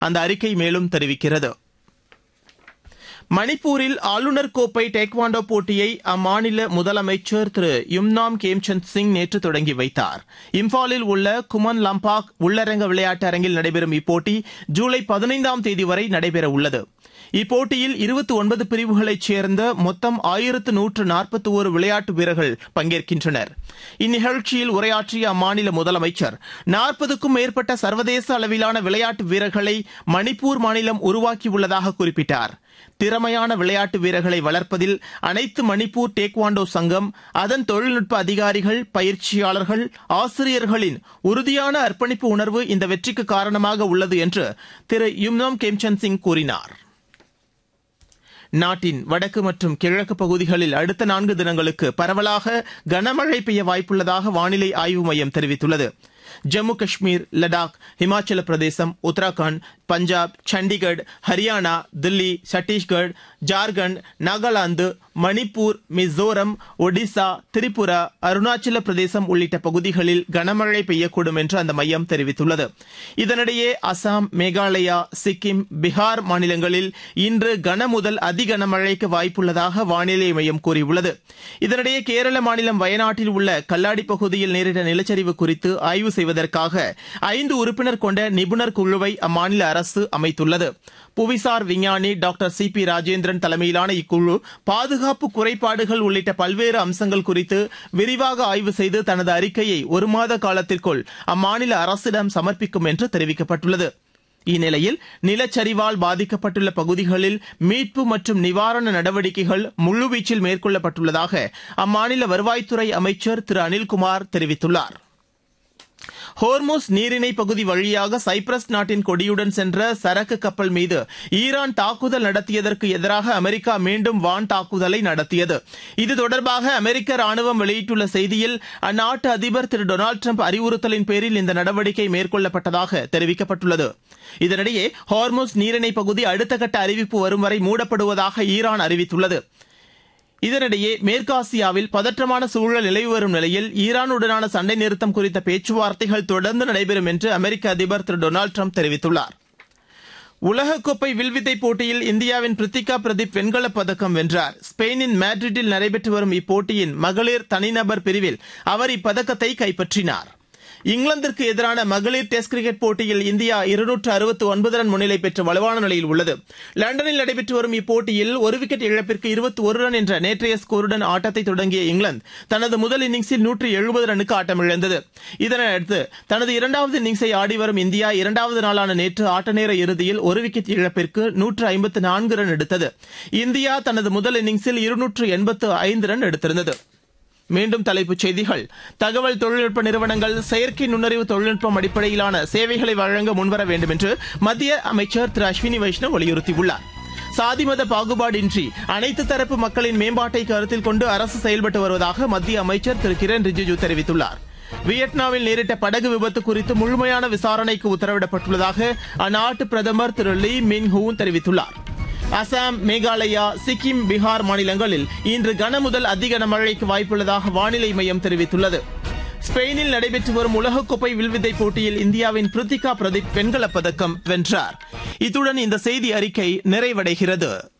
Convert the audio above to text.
அந்த அறிக்கை மேலும் தெரிவிக்கிறது மணிப்பூரில் ஆளுநர் கோப்பை டேக்வாண்டோ போட்டியை அம்மாநில முதலமைச்சர் திரு யும்னாம் கேம்சந்த் சிங் நேற்று தொடங்கி வைத்தார் இம்பாலில் உள்ள குமன் லம்பாக் உள்ளரங்க விளையாட்டு அரங்கில் நடைபெறும் இப்போட்டி ஜூலை பதினைந்தாம் தேதி வரை நடைபெற உள்ளது இப்போட்டியில் இருபத்தி ஒன்பது பிரிவுகளைச் சேர்ந்த மொத்தம் ஆயிரத்து நூற்று நாற்பத்தி ஒரு விளையாட்டு வீரர்கள் பங்கேற்கின்றனர் இந்நிகழ்ச்சியில் உரையாற்றிய அம்மாநில முதலமைச்சர் நாற்பதுக்கும் மேற்பட்ட சர்வதேச அளவிலான விளையாட்டு வீரர்களை மணிப்பூர் மாநிலம் உருவாக்கியுள்ளதாக குறிப்பிட்டார் திறமையான விளையாட்டு வீரர்களை வளர்ப்பதில் அனைத்து மணிப்பூர் டேக்வாண்டோ சங்கம் அதன் தொழில்நுட்ப அதிகாரிகள் பயிற்சியாளர்கள் ஆசிரியர்களின் உறுதியான அர்ப்பணிப்பு உணர்வு இந்த வெற்றிக்கு காரணமாக உள்ளது என்று திரு யும்னோம் கேம்சந்த் சிங் கூறினார் நாட்டின் வடக்கு மற்றும் கிழக்கு பகுதிகளில் அடுத்த நான்கு தினங்களுக்கு பரவலாக கனமழை பெய்ய வாய்ப்புள்ளதாக வானிலை ஆய்வு மையம் தெரிவித்துள்ளது ஜம்மு காஷ்மீர் லடாக் இமாச்சல பிரதேசம் உத்தராகண்ட் பஞ்சாப் சண்டிகர் ஹரியானா தில்லி சத்தீஸ்கர் ஜார்க்கண்ட் நாகாலாந்து மணிப்பூர் மிசோரம் ஒடிசா திரிபுரா அருணாச்சல பிரதேசம் உள்ளிட்ட பகுதிகளில் கனமழை பெய்யக்கூடும் என்று அந்த மையம் தெரிவித்துள்ளது இதனிடையே அசாம் மேகாலயா சிக்கிம் பீகார் மாநிலங்களில் இன்று கன முதல் அதி கனமழைக்கு வாய்ப்புள்ளதாக வானிலை மையம் கூறியுள்ளது இதனிடையே கேரள மாநிலம் வயநாட்டில் உள்ள கல்லாடி பகுதியில் நேரிட்ட நிலச்சரிவு குறித்து ஆய்வு செய்வதற்காக ஐந்து உறுப்பினர் கொண்ட நிபுணர் குழுவை அம்மாநில அரசு அமைத்துள்ளது புவிசார் விஞ்ஞானி டாக்டர் சி பி ராஜேந்திரன் தலைமையிலான இக்குழு பாதுகாப்பு குறைபாடுகள் உள்ளிட்ட பல்வேறு அம்சங்கள் குறித்து விரிவாக ஆய்வு செய்து தனது அறிக்கையை ஒரு மாத காலத்திற்குள் அம்மாநில அரசிடம் சமர்ப்பிக்கும் என்று தெரிவிக்கப்பட்டுள்ளது இந்நிலையில் நிலச்சரிவால் பாதிக்கப்பட்டுள்ள பகுதிகளில் மீட்பு மற்றும் நிவாரண நடவடிக்கைகள் முழுவீச்சில் மேற்கொள்ளப்பட்டுள்ளதாக அம்மாநில வருவாய்த்துறை அமைச்சர் திரு அனில்குமார் தெரிவித்துள்ளார் ஹோர்முஸ் நீரிணை பகுதி வழியாக சைப்ரஸ் நாட்டின் கொடியுடன் சென்ற சரக்கு கப்பல் மீது ஈரான் தாக்குதல் நடத்தியதற்கு எதிராக அமெரிக்கா மீண்டும் வான் தாக்குதலை நடத்தியது இது தொடர்பாக அமெரிக்க ராணுவம் வெளியிட்டுள்ள செய்தியில் அந்நாட்டு அதிபர் திரு டொனால்டு டிரம்ப் அறிவுறுத்தலின் பேரில் இந்த நடவடிக்கை மேற்கொள்ளப்பட்டதாக தெரிவிக்கப்பட்டுள்ளது இதனிடையே ஹார்முஸ் நீரிணை பகுதி அடுத்த கட்ட அறிவிப்பு வரும் வரை மூடப்படுவதாக ஈரான் அறிவித்துள்ளது இதனிடையே மேற்காசியாவில் பதற்றமான சூழல் நிலவி வரும் நிலையில் ஈரானுடனான சண்டை நிறுத்தம் குறித்த பேச்சுவார்த்தைகள் தொடர்ந்து நடைபெறும் என்று அமெரிக்க அதிபர் திரு டொனால்டு டிரம்ப் தெரிவித்துள்ளார் உலகக்கோப்பை வில்வித்தை போட்டியில் இந்தியாவின் பிரித்திகா பிரதீப் வெண்கலப் பதக்கம் வென்றார் ஸ்பெயினின் மேட்ரிட்டில் நடைபெற்று வரும் இப்போட்டியின் மகளிர் தனிநபர் பிரிவில் அவர் இப்பதக்கத்தை கைப்பற்றினார் இங்கிலாந்திற்கு எதிரான மகளிர் டெஸ்ட் கிரிக்கெட் போட்டியில் இந்தியா இருநூற்று அறுபத்து ஒன்பது ரன் முன்னிலை பெற்று வலுவான நிலையில் உள்ளது லண்டனில் நடைபெற்று வரும் இப்போட்டியில் ஒரு விக்கெட் இழப்பிற்கு இருபத்தி ஒரு ரன் என்ற நேற்றைய ஸ்கோருடன் ஆட்டத்தை தொடங்கிய இங்கிலாந்து தனது முதல் இன்னிங்ஸில் நூற்று எழுபது ரன்னுக்கு ஆட்டமிழந்தது இதனையடுத்து தனது இரண்டாவது இன்னிங்ஸை ஆடி வரும் இந்தியா இரண்டாவது நாளான நேற்று ஆட்ட நேர இறுதியில் ஒரு விக்கெட் இழப்பிற்கு நூற்று ஐம்பத்து நான்கு ரன் எடுத்தது இந்தியா தனது முதல் இன்னிங்ஸில் இருநூற்று எண்பத்து ஐந்து ரன் எடுத்திருந்தது மீண்டும் தலைப்புச் செய்திகள் தகவல் தொழில்நுட்ப நிறுவனங்கள் செயற்கை நுண்ணறிவு தொழில்நுட்பம் அடிப்படையிலான சேவைகளை வழங்க முன்வர வேண்டும் என்று மத்திய அமைச்சர் திரு அஸ்வினி வைஷ்ணவ் வலியுறுத்தியுள்ளார் சாதி மத பாகுபாடின்றி அனைத்து தரப்பு மக்களின் மேம்பாட்டை கருத்தில் கொண்டு அரசு செயல்பட்டு வருவதாக மத்திய அமைச்சர் திரு கிரண் ரிஜிஜு தெரிவித்துள்ளார் வியட்நாமில் நேரிட்ட படகு விபத்து குறித்து முழுமையான விசாரணைக்கு உத்தரவிடப்பட்டுள்ளதாக அந்நாட்டு பிரதமர் திரு லீ மின் ஹூன் தெரிவித்துள்ளார் அசாம் மேகாலயா சிக்கிம் பீகார் மாநிலங்களில் இன்று கனமுதல் அதிக மழைக்கு வாய்ப்புள்ளதாக வானிலை மையம் தெரிவித்துள்ளது ஸ்பெயினில் நடைபெற்று வரும் உலகக்கோப்பை வில்வித்தை போட்டியில் இந்தியாவின் பிரித்திகா பிரதீப் வெண்கலப் பதக்கம் வென்றார் இத்துடன் இந்த செய்தி அறிக்கை நிறைவடைகிறது